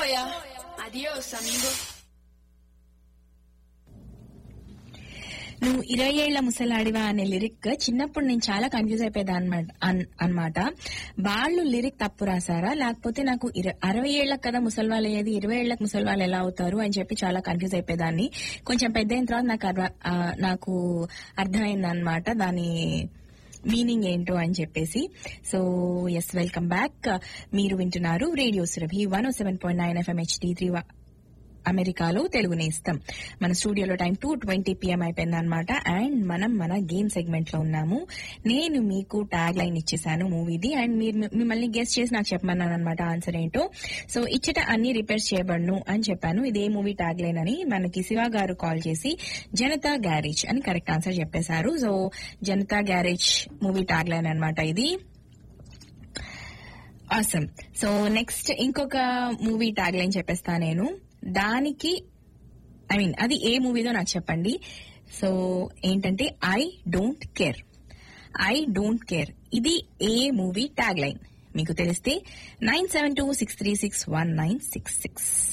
ya. Adiós, amigo. నువ్వు ఇరవై ఏళ్ల ముసలాడివా అనే లిరిక్ చిన్నప్పుడు నేను చాలా కన్ఫ్యూజ్ అయిపోయేదా అనమాట వాళ్ళు లిరిక్ తప్పు రాసారా లేకపోతే నాకు ఇర- అరవై ఏళ్లకు కదా ముసల్వాళ్ళు అయ్యేది ఇరవై ఏళ్లకు ముసల్వాళ్ళు ఎలా అవుతారు అని చెప్పి చాలా కన్ఫ్యూజ్ అయిపోయేదాన్ని కొంచెం పెద్ద అయిన తర్వాత నాకు అర్వ- ఆ, నాకు అర్థమైంది అనమాట దాని మీనింగ్ ఏంటో అని చెప్పేసి సో ఎస్ వెల్కమ్ బ్యాక్ మీరు వింటున్నారు radio Surabhi one seven point nine FM HD three అమెరికాలో తెలుగు నేస్తం మన స్టూడియోలో టైం టూ ట్వంటీ పిఎం అయిపోయింది అనమాట అండ్ మనం మన గేమ్ సెగ్మెంట్ లో ఉన్నాము నేను మీకు ట్యాగ్ లైన్ ఇచ్చేసాను మూవీది అండ్ మీరు మిమ్మల్ని గెస్ట్ చేసి నాకు చెప్పమన్నాను అనమాట ఆన్సర్ ఏంటో సో ఇచ్చట అన్ని రిపేర్స్ చేయబడను అని చెప్పాను ఇదే మూవీ ట్యాగ్ లైన్ అని మనకి శివ గారు కాల్ చేసి జనతా గ్యారేజ్ అని కరెక్ట్ ఆన్సర్ చెప్పేశారు so Janata garage movie tag line అనమాట ఇది ఆసమ్ సో నెక్స్ట్ ఇంకొక మూవీ ట్యాగ్ లైన్ చెప్పేస్తా నేను దానికి ఐ మీన్ అది ఏ మూవీదో నాకు చెప్పండి సో ఏంటంటే I don't care I don't care ఇది ఏ మూవీ ట్యాగ్ లైన్ మీకు తెలిస్తే nine seven two six three six one nine six six